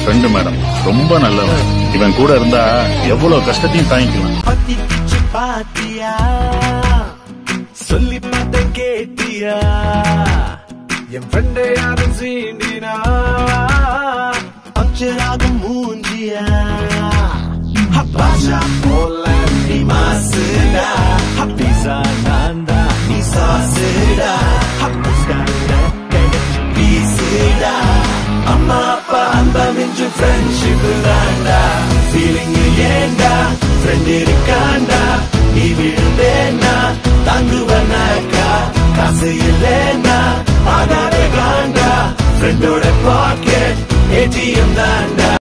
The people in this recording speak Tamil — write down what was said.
ஃப்ரெண்டு மேடம் ரொம்ப நல்லவன் இவன் கூட இருந்தா எவ்வளவு கஷ்டத்தையும் தாங்கிக்கலாம் பத்திச்சு பாத்தியா சொல்லி பார்த்தேன் கேட்டியா என் ஃப்ரெண்டை யாரும் சீண்டினா பஞ்சராகும் மூஞ்சியா பாஷா போல நீ மாசுடா பீஸா நான்டா நீ சாசுடா புஸ்காரோட கிடைச்சு பீசுடா அம்மா அப்பா அன்பா மிஞ்சு ஃப்ரெண்ட்ஷிப் தாண்டா ஃபீலிங் ஏண்டா ஃப்ரெண்ட் இருக்காண்டா நீ விழுந்தேன்னா தாங்குவனாக்கா காசு இல்லைன்னா ஆகாத காண்டா ஃப்ரெண்டோட பாக்கெட் ஏடிஎம் தாண்டா